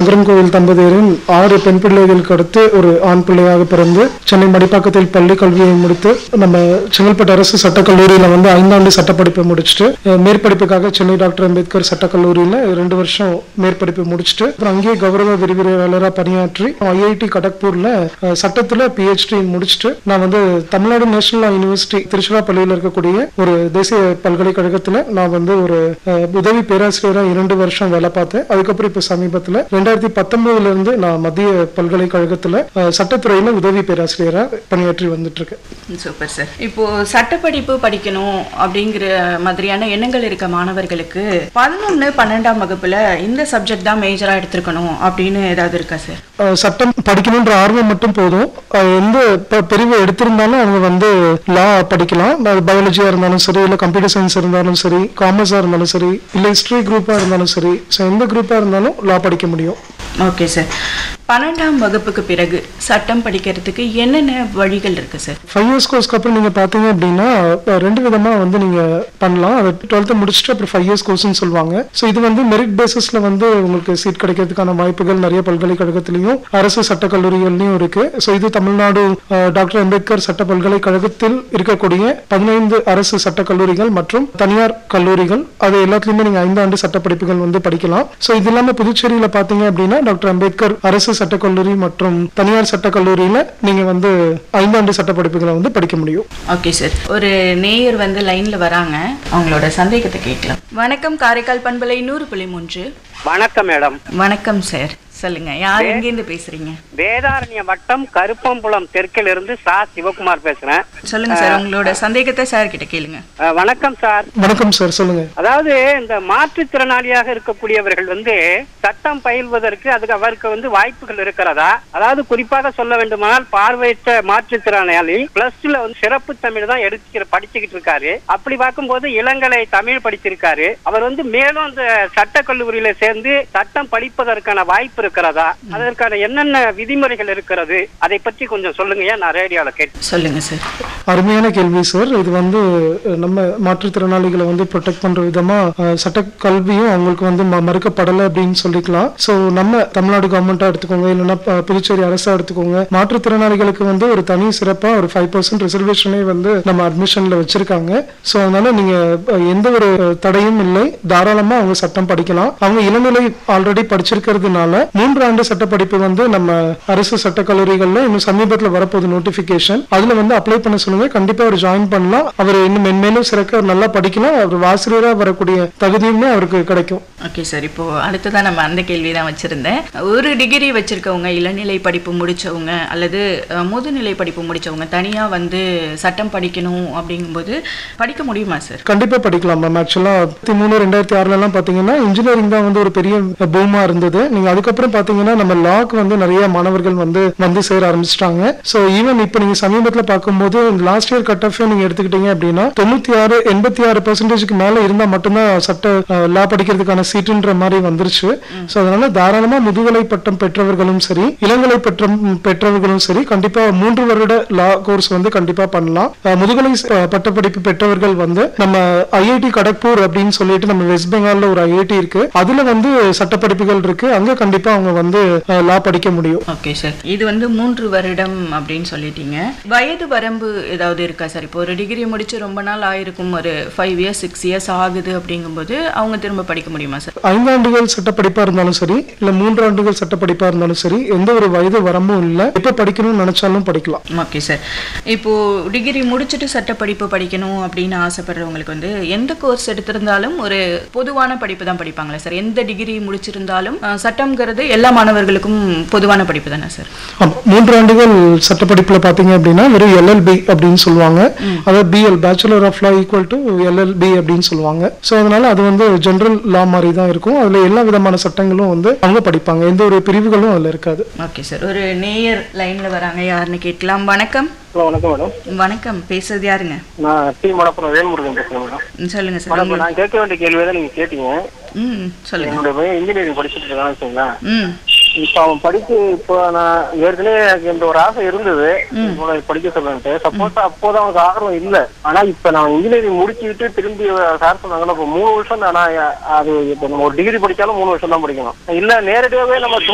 சங்கரன் கோவில் தம்பதியரின் ஆறு பெண் பிள்ளைகளுக்கு அடுத்து ஒரு ஆண் பிள்ளையாக பிறந்து சென்னை மடிப்பாக்கத்தில் பள்ளி கல்வியை முடித்து நம்ம செங்கல்பட்டு அரசு சட்டக் கல்லூரியில வந்து ஐந்தாண்டு சட்டப்படிப்பை முடிச்சுட்டு அஹ், மேற்படிப்புக்காக சென்னை டாக்டர் அம்பேத்கர் சட்டக் கல்லூரியில ரெண்டு வருஷம் மேற்படிப்பு முடிச்சுட்டு அப்புறம் அங்கேயே கௌரவ விரிவுரையாளராக பணியாற்றி ஐஐடி கடக்பூர்ல அஹ், சட்டத்துல பிஹெச்டி முடிச்சுட்டு நான் வந்து தமிழ்நாடு நேஷனல் லா யூனிவர்சிட்டி திருச்சிராப்பள்ளியில் இருக்கக்கூடிய ஒரு தேசிய பல்கலைக்கழகத்துல நான் வந்து ஒரு அஹ், உதவி பேராசிரியரா இரண்டு வருஷம் வேலை பார்த்தேன் அதுக்கப்புறம் இப்ப சமீபத்துல ரெண்டாயிரத்தி பத்தொன்பதுல இருந்து நான் மத்திய பல்கலைக்கழகத்துல அஹ், சட்டத்துறையில உதவி பேராசிரியரா பணியாற்றி வந்துட்டு இருக்கேன் சூப்பர் சார் இப்போ சட்டப்படிப்பு படிக்கணும் அப்படிங்கிற மாதிரியான எண்ணங்கள் இருக்க மாணவர்களுக்கு பதினொன்று பன்னெண்டாம் வகுப்புல இந்த சப்ஜெக்ட் தான் மேஜரா எடுத்திருக்கணும் அப்படின்னு ஏதாவது இருக்கா சார் அஹ், சட்டம் படிக்கணுன்ற ஆர்வம் மட்டும் போதும் அஹ், எந்த ப- பிரிவு எடுத்திருந்தாலும் அவங்க வந்து லா படிக்கலாம் பயாலஜியா இருந்தாலும் சரி இல்ல கம்ப்யூட்டர் சயின்ஸ் இருந்தாலும் சரி காமர்ஸா இருந்தாலும் சரி இல்ல ஹிஸ்டரி குரூப்பா இருந்தாலும் சரி ஸோ எந்த குரூப்பா இருந்தாலும் லா படிக்க முடியும் ஓகே சார் பன்னெண்டாம் வகுப்புக்கு பிறகு சட்டம் படிக்கிறதுக்கு என்னென்ன வழிகள் இருக்கு சார் ஃபைவ் இயர்ஸ் கோர்ஸ்க்கு அப்புறம் நீங்க பாத்தீங்க அப்படின்னா அஹ், ரெண்டு விதமா வந்து நீங்க பண்ணலாம் அது டுவெல்த் முடிச்சுட்டு அப்புறம் ஃபைவ் இயர்ஸ் கோர்ஸ்னு சொல்லுவாங்க ஸோ இது வந்து மெரிட் பேசிஸ்ல வந்து உங்களுக்கு சீட் கிடைக்கிறதுக்கான வாய்ப்புகள் நிறைய பல்கலைக்கழகத்திலையும் அரசு சட்டக் கல்லூரிகள்லையும் இருக்கு ஸோ இது தமிழ்நாடு அஹ், டாக்டர் அம்பேத்கர் சட்ட பல்கலைக்கழகத்தில் இருக்கக்கூடிய பதினைந்து அரசு சட்டக் கல்லூரிகள் மற்றும் தனியார் கல்லூரிகள் அது எல்லாத்துலயுமே நீங்க ஐந்தாண்டு சட்ட படிப்புகள் வந்து படிக்கலாம் ஸோ இது இல்லாம புதுச்சேரியில பாத்தீங்க அப்படின்னா டாக்டர் அம்பேத்கர் அரசு சட்டக் கல்லூரி மற்றும் தனியார் சட்டக் கல்லூரியில நீங்க வந்து ஐந்தாண்டு சட்ட படிப்புகளை வந்து படிக்க முடியும் ஓகே சார் ஒரு நேயர் வந்து லைன்ல வராங்க அவங்களோட சந்தேகத்தை கேட்கலாம் வணக்கம் காரைக்கால் பண்பலை நூறு புள்ளி மூன்று வணக்கம் மேடம் வணக்கம் சார் சொல்லுங்க யார் எங்கேருந்து பேசுறீங்க வேதாரண்ய வட்டம் கருப்பம்புலம் தெற்கில் இருந்து சா சிவகுமார் பேசுறேன் சொல்லுங்க சார் உங்களோட சந்தேகத்தை சார் கிட்ட கேளுங்க அஹ், வணக்கம் சார் வணக்கம் சார் சொல்லுங்க அதாவது இந்த மாற்றுத்திறனாளியாக இருக்கக்கூடியவர்கள் வந்து சட்டம் பயில்வதற்கு அதுக்கு அவருக்கு வந்து வாய்ப்புகள் இருக்கிறதா அதாவது குறிப்பாக சொல்ல வேண்டுமானால் பார்வையற்ற மாற்றுத்திறனாளி பிளஸ் டூல வந்து சிறப்பு தமிழ் தான் எடுத்து படிச்சுக்கிட்டு இருக்காரு அப்படி பார்க்கும்போது இளங்கலை தமிழ் படிச்சிருக்காரு அவர் வந்து மேலும் அந்த சட்ட கல்லூரியில சேர்ந்து சட்டம் படிப்பதற்கான வாய்ப்பு இருக்கிறதா அதற்கான என்னென்ன விதிமுறைகள் இருக்கிறது அதை பற்றி கொஞ்சம் சொல்லுங்க நான் ரேடியோல கேட்டு சொல்லுங்க சார் அருமையான கேள்வி சார் இது வந்து அஹ், நம்ம மாற்றுத்திறனாளிகளை வந்து ப்ரொடெக்ட் பண்ற விதமா அஹ், சட்ட கல்வியும் அவங்களுக்கு வந்து ம- மறுக்கப்படலை அப்படின்னு சொல்லிக்கலாம் ஸோ நம்ம தமிழ்நாடு கவர்மெண்டா எடுத்துக்கோங்க இல்லைன்னா ப- புதுச்சேரி அரசா எடுத்துக்கோங்க மாற்றுத்திறனாளிகளுக்கு வந்து ஒரு தனி சிறப்பா ஒரு ஃபைவ் பர்சன்ட் ரிசர்வேஷனே வந்து நம்ம அட்மிஷன்ல வச்சிருக்காங்க ஸோ அதனால நீங்க அஹ், எந்த ஒரு தடையும் இல்லை தாராளமா அவங்க சட்டம் படிக்கலாம் அவங்க இளநிலை ஆல்ரெடி படிச்சிருக்கிறதுனால மூன்று ஆண்டு சட்ட படிப்பு வந்து நம்ம அரசு சட்ட கல்லூரிகள்ல இன்னும் சமீபத்துல வரப்போகுது நோட்டிபிகேஷன் அதுல வந்து அப்ளை பண்ண சொல்லுங்க கண்டிப்பா அவர் ஜாயின் பண்ணலாம் அவர் இன்னும் மென்மேலும் சிறக்க அவர் நல்லா படிக்கலாம் அவர் ஆசிரியரா வரக்கூடிய தகுதியுமே அவருக்கு கிடைக்கும் ஓகே சார் இப்போ அடுத்ததான் நம்ம அந்த கேள்வி தான் வச்சிருந்தேன் ஒரு டிகிரி வச்சிருக்கவங்க இளநிலை படிப்பு முடிச்சவங்க அல்லது அஹ், முதுநிலை படிப்பு முடிச்சவங்க தனியா வந்து சட்டம் படிக்கணும் அப்படிங்கும்போது படிக்க முடியுமா சார் கண்டிப்பா படிக்கலாம் மேம் ஆக்சுவலா மூணு ரெண்டாயிரத்தி ஆறுல எல்லாம் பாத்தீங்கன்னா இன்ஜினியரிங் தான் வந்து ஒரு பெரிய பூமா இருந்தது நீங்க அதுக்கப்புறம் பாத்தீங்கன்னா நம்ம லாக்கு வந்து நிறைய மாணவர்கள் வந்து வந்து சேர ஆரம்பிச்சிட்டாங்க சோ ஈவன் இப்போ நீங்க சமீபத்துல பார்க்கும்போது லாஸ்ட் இயர் கட் ஆஃப் நீங்க எடுத்துக்கிட்டீங்க அப்படின்னா தொண்ணூத்தி ஆறு எண்பத்தி ஆறு பெர்சன்டேஜ்க்கு மேல இருந்தா மட்டும்தான் சட்ட லா படிக்கிறதுக்கான சீட்டுன்ற மாதிரி வந்துருச்சு சோ அதனால தாராளமா முதுகலை பட்டம் பெற்றவர்களும் சரி இளங்கலை பட்டம் பெற்றவர்களும் சரி கண்டிப்பா மூன்று வருட லா கோர்ஸ் வந்து கண்டிப்பா பண்ணலாம் அஹ், முதுகலை அஹ், பட்டப்படிப்பு பெற்றவர்கள் வந்து நம்ம ஐஐடி கடக்பூர் அப்படின்னு சொல்லிட்டு நம்ம வெஸ்ட் பெங்கால்ல ஒரு ஐஐடி இருக்கு அதுல வந்து சட்டப்படிப்புகள் இருக்கு அங்க கண்டிப்பா அவங்க வந்து லா படிக்க முடியும் ஓகே சார் இது வந்து மூன்று வருடம் அப்படின்னு சொல்லிட்டீங்க வயது வரம்பு ஏதாவது இருக்கா சார் இப்போ ஒரு டிகிரி முடிச்சு ரொம்ப நாள் ஆயிருக்கும் ஒரு ஃபைவ் இயர்ஸ் சிக்ஸ் இயர்ஸ் ஆகுது அப்படிங்கும்போது அவங்க திரும்ப படிக்க முடியுமா சார் ஐந்தாண்டுகள் சட்டப்படிப்பா இருந்தாலும் சரி இல்ல மூன்றாண்டுகள் சட்டப்படிப்பா இருந்தாலும் சரி எந்த ஒரு வயது வரம்பும் இல்ல எப்ப படிக்கணும்னு நினைச்சாலும் படிக்கலாம் ஓகே சார் இப்போ டிகிரி முடிச்சுட்டு சட்டப்படிப்பு படிக்கணும் அப்படின்னு ஆசைப்படுறவங்களுக்கு வந்து எந்த கோர்ஸ் எடுத்திருந்தாலும் ஒரு பொதுவான படிப்பு தான் படிப்பாங்களா சார் எந்த டிகிரி முடிச்சிருந்தாலும் அஹ், சட்டம்ங்கிறது எல்லா மாணவர்களுக்கும் பொதுவான படிப்பு தானே சார் ஆமா. மூன்று ஆண்டுகள் சட்டப்படிப்புல பாத்தீங்க அப்படின்னா வெறும் எல்எல்பி அப்படின்னு சொல்லுவாங்க அதாவது BL bachelor of law equal to LLB அப்படின்னு சொல்லுவாங்க சோ அதனால அது வந்து ஜெனரல் லா மாதிரி தான் இருக்கும் அதுல எல்லா விதமான சட்டங்களும் வந்து அவங்க படிப்பாங்க எந்த ஒரு பிரிவுகளும் அதுல இருக்காது ஓகே சார் ஒரு நேயர் லைன்ல வராங்க யாருன்னு கேட்கலாம் வணக்கம் ஹலோ வணக்கம் மேடம் வணக்கம் பேசுறது யாருங்க நான் டி மணப்புறம் வேல்முருகன் பேசுறேன் மேடம் ம், சொல்லுங்க சார் மேடம் நான் கேட்க வேண்டிய கேள்வியை தான் நீங்க கேட்டீங்க ம் சொல்லுங்க என்னுடைய பையன் இன்ஜினியரிங் படிச்சுட்டு இருக்கான்னு வச்சுங்களேன் ம் இப்போ அவன் படிச்சு இப்போ நான் ஏற்கனவே எனக்கு இந்த ஒரு ஆசை இருந்தது இவனை படிக்க சொல்லன்ட்டு சப்போஸ் அப்போதான் அவனுக்கு ஆர்வம் இல்ல ஆனா இப்ப நான் இன்ஜினியரிங் முடிச்சுட்டு திரும்பி சார் சொன்னாங்கன்னா இப்போ மூணு வருஷம் ஆனா அது இப்போ நம்ம ஒரு டிகிரி படிச்சாலும் மூணு வருஷம் தான் படிக்கணும் இல்ல நேரடியாவே நம்ம